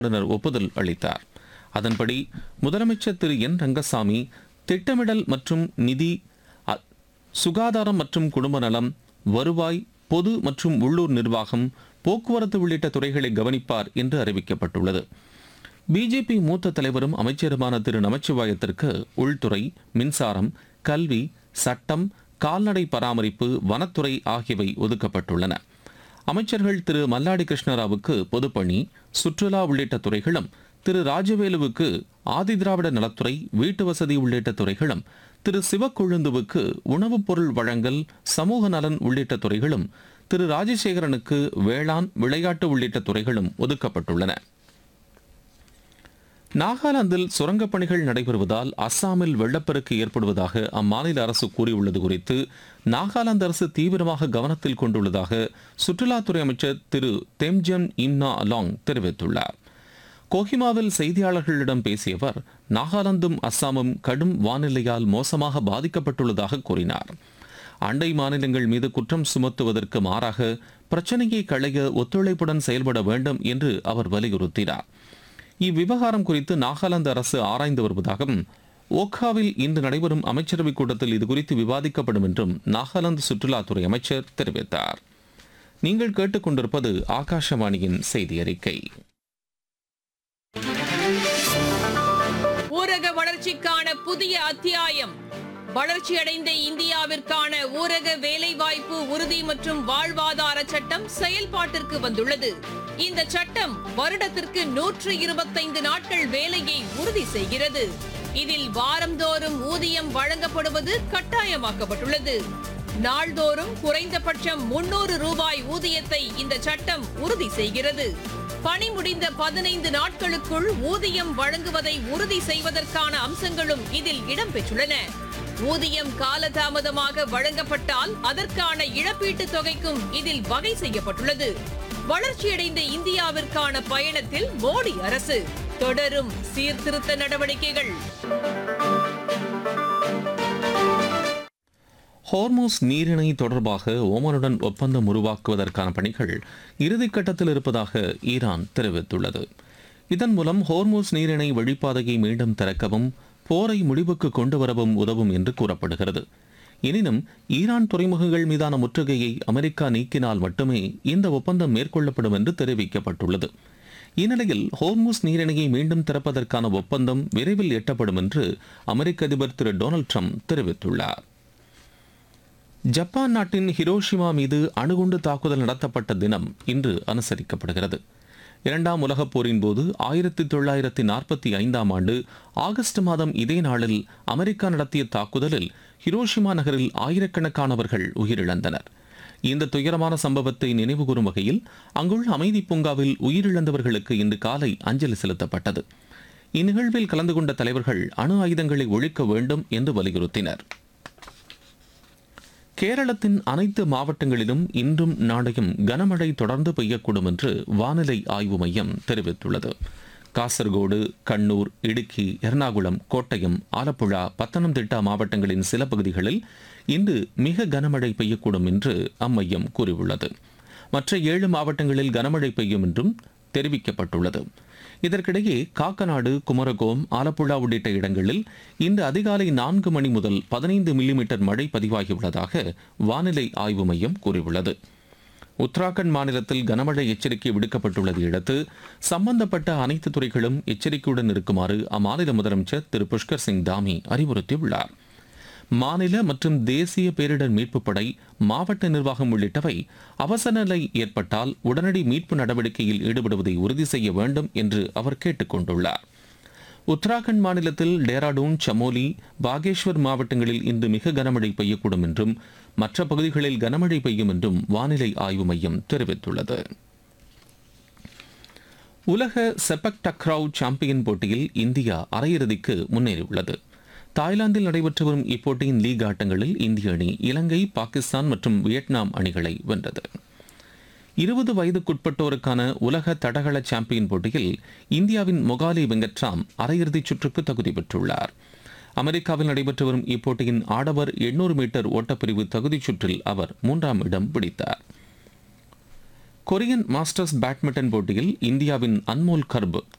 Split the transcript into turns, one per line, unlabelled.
ஆளுநர் ஒப்புதல் அளித்தார் அதன்படி முதலமைச்சர் திரு என் ரங்கசாமி திட்டமிடல் மற்றும் நிதி அ- சுகாதாரம் மற்றும் குடும்ப நலம் வருவாய் பொது மற்றும் உள்ளூர் நிர்வாகம் போக்குவரத்து உள்ளிட்ட துறைகளை கவனிப்பார் என்று அறிவிக்கப்பட்டுள்ளது பிஜேபி மூத்த தலைவரும் அமைச்சருமான திரு நமச்சிவாயத்திற்கு உள்துறை மின்சாரம் கல்வி சட்டம் கால்நடை பராமரிப்பு வனத்துறை ஆகியவை ஒதுக்கப்பட்டுள்ளன அமைச்சர்கள் திரு மல்லாடி கிருஷ்ணராவுக்கு பொதுப்பணி சுற்றுலா உள்ளிட்ட துறைகளும் திரு ராஜவேலுவுக்கு ஆதிதிராவிட நலத்துறை வீட்டு வசதி உள்ளிட்ட துறைகளும் திரு சிவக்கொழுந்துவுக்கு உணவுப் பொருள் வழங்கல் சமூக நலன் உள்ளிட்ட துறைகளும் திரு ராஜசேகரனுக்கு வேளாண் விளையாட்டு உள்ளிட்ட துறைகளும் ஒதுக்கப்பட்டுள்ளன நாகாலாந்தில் சுரங்கப் பணிகள் நடைபெறுவதால் அஸ்ஸாமில் வெள்ளப்பெருக்கு ஏற்படுவதாக அம்மாநில அரசு கூறியுள்ளது குறித்து நாகாலாந்து அரசு தீவிரமாக கவனத்தில் கொண்டுள்ளதாக சுற்றுலாத்துறை அமைச்சர் திரு தெம்ஜன் இம்னா அலாங் தெரிவித்துள்ளார் கோஹிமாவில் செய்தியாளர்களிடம் பேசிய அவர் நாகாலாந்தும் அஸ்ஸாமும் கடும் வானிலையால் மோசமாக பாதிக்கப்பட்டுள்ளதாக கூறினார் அண்டை மாநிலங்கள் மீது குற்றம் சுமத்துவதற்கு மாறாக பிரச்சனையை களைய ஒத்துழைப்புடன் செயல்பட வேண்டும் என்று அவர் வலியுறுத்தினார் இவ்விவகாரம் குறித்து நாகாலாந்து அரசு ஆராய்ந்து வருவதாகவும் ஓக்காவில் இன்று நடைபெறும் அமைச்சரவைக் கூட்டத்தில் இதுகுறித்து விவாதிக்கப்படும் என்றும் நாகாலாந்து சுற்றுலாத்துறை அமைச்சர் தெரிவித்தார் நீங்கள் கேட்டுக்கொண்டிருப்பது ஆகாஷவாணியின் செய்தி அறிக்கை
ஊரக வளர்ச்சிக்கான புதிய அத்தியாயம் வளர்ச்சியடைந்த இந்தியாவிற்கான ஊரக வேலைவாய்ப்பு உறுதி மற்றும் வாழ்வாதார சட்டம் செயல்பாட்டிற்கு வந்துள்ளது இந்த சட்டம் வருடத்திற்கு நூற்று இருபத்தைந்து நாட்கள் வேலையை உறுதி செய்கிறது இதில் வாரந்தோறும் ஊதியம் வழங்கப்படுவது கட்டாயமாக்கப்பட்டுள்ளது நாள்தோறும் குறைந்தபட்சம் முன்னூறு ரூபாய் ஊதியத்தை இந்த சட்டம் உறுதி செய்கிறது பணி முடிந்த பதினைந்து நாட்களுக்குள் ஊதியம் வழங்குவதை உறுதி செய்வதற்கான அம்சங்களும் இதில் இடம்பெற்றுள்ளன ஊதியம் காலதாமதமாக வழங்கப்பட்டால் அதற்கான இழப்பீட்டுத் தொகைக்கும் இதில் வகை செய்யப்பட்டுள்ளது வளர்ச்சியடைந்த இந்தியாவிற்கான பயணத்தில் மோடி அரசு தொடரும் சீர்திருத்த நடவடிக்கைகள்
ஹோர்மோஸ் நீரிணை தொடர்பாக ஓமனுடன் ஒப்பந்தம் உருவாக்குவதற்கான பணிகள் இறுதிக்கட்டத்தில் இருப்பதாக ஈரான் தெரிவித்துள்ளது இதன் மூலம் ஹோர்மோஸ் நீரிணை வழிப்பாதையை மீண்டும் திறக்கவும் போரை முடிவுக்கு கொண்டு வரவும் உதவும் என்று கூறப்படுகிறது எனினும் ஈரான் துறைமுகங்கள் மீதான முற்றுகையை அமெரிக்கா நீக்கினால் மட்டுமே இந்த ஒப்பந்தம் மேற்கொள்ளப்படும் என்று தெரிவிக்கப்பட்டுள்ளது இந்நிலையில் ஹோர்முஸ் நீரிணையை மீண்டும் திறப்பதற்கான ஒப்பந்தம் விரைவில் எட்டப்படும் என்று அமெரிக்க அதிபர் திரு டொனால்ட் ட்ரம்ப் தெரிவித்துள்ளார் ஜப்பான் நாட்டின் ஹிரோஷிமா மீது அணுகுண்டு தாக்குதல் நடத்தப்பட்ட தினம் இன்று அனுசரிக்கப்படுகிறது இரண்டாம் உலகப் போரின் போது ஆயிரத்தி தொள்ளாயிரத்தி நாற்பத்தி ஐந்தாம் ஆண்டு ஆகஸ்ட் மாதம் இதே நாளில் அமெரிக்கா நடத்திய தாக்குதலில் ஹிரோஷிமா நகரில் ஆயிரக்கணக்கானவர்கள் உயிரிழந்தனர் இந்த துயரமான சம்பவத்தை நினைவுகூரும் வகையில் அங்குள்ள அமைதி பூங்காவில் உயிரிழந்தவர்களுக்கு இன்று காலை அஞ்சலி செலுத்தப்பட்டது இந்நிகழ்வில் கலந்து கொண்ட தலைவர்கள் அணு ஆயுதங்களை ஒழிக்க வேண்டும் என்று வலியுறுத்தினர் கேரளத்தின் அனைத்து மாவட்டங்களிலும் இன்றும் நாளையும் கனமழை தொடர்ந்து பெய்யக்கூடும் என்று வானிலை ஆய்வு மையம் தெரிவித்துள்ளது காசர்கோடு கண்ணூர் இடுக்கி எர்ணாகுளம் கோட்டயம் ஆலப்புழா பத்தனம்திட்டா மாவட்டங்களின் சில பகுதிகளில் இன்று மிக கனமழை பெய்யக்கூடும் என்று அம்மையம் கூறியுள்ளது மற்ற ஏழு மாவட்டங்களில் கனமழை பெய்யும் என்றும் தெரிவிக்கப்பட்டுள்ளது இதற்கிடையே காக்கநாடு குமரகோம் ஆலப்புழா உள்ளிட்ட இடங்களில் இன்று அதிகாலை நான்கு மணி முதல் பதினைந்து மில்லிமீட்டர் மழை பதிவாகியுள்ளதாக வானிலை ஆய்வு மையம் கூறியுள்ளது உத்தராகண்ட் மாநிலத்தில் கனமழை எச்சரிக்கை விடுக்கப்பட்டுள்ளதை அடுத்து சம்பந்தப்பட்ட அனைத்து துறைகளும் எச்சரிக்கையுடன் இருக்குமாறு அம்மாநில முதலமைச்சர் திரு புஷ்கர் சிங் தாமி அறிவுறுத்தியுள்ளார் மாநில மற்றும் தேசிய பேரிடர் மீட்புப் படை மாவட்ட நிர்வாகம் உள்ளிட்டவை அவசர நிலை ஏற்பட்டால் உடனடி மீட்பு நடவடிக்கையில் ஈடுபடுவதை உறுதி செய்ய வேண்டும் என்று அவர் கேட்டுக் கொண்டுள்ளார் உத்தராகண்ட் மாநிலத்தில் டேராடூன் சமோலி பாகேஷ்வர் மாவட்டங்களில் இன்று மிக கனமழை பெய்யக்கூடும் என்றும் மற்ற பகுதிகளில் கனமழை பெய்யும் என்றும் வானிலை ஆய்வு மையம் தெரிவித்துள்ளது உலக செபக் டக்ராவ் சாம்பியன் போட்டியில் இந்தியா அரையிறுதிக்கு முன்னேறியுள்ளது தாய்லாந்தில் நடைபெற்று வரும் இப்போட்டியின் லீக் ஆட்டங்களில் இந்திய அணி இலங்கை பாகிஸ்தான் மற்றும் வியட்நாம் அணிகளை வென்றது இருபது வயதுக்குட்பட்டோருக்கான உலக தடகள சாம்பியன் போட்டியில் இந்தியாவின் மொகாலி வெங்கட்ராம் அரையிறுதிச் சுற்றுக்கு தகுதி பெற்றுள்ளார் அமெரிக்காவில் நடைபெற்று வரும் இப்போட்டியின் ஆடவர் 800 மீட்டர் ஓட்டப்பிரிவு தகுதிச் சுற்றில் அவர் மூன்றாம் இடம் பிடித்தார் கொரியன் மாஸ்டர்ஸ் பேட்மிண்டன் போட்டியில் இந்தியாவின் அன்மோல் கர்ப்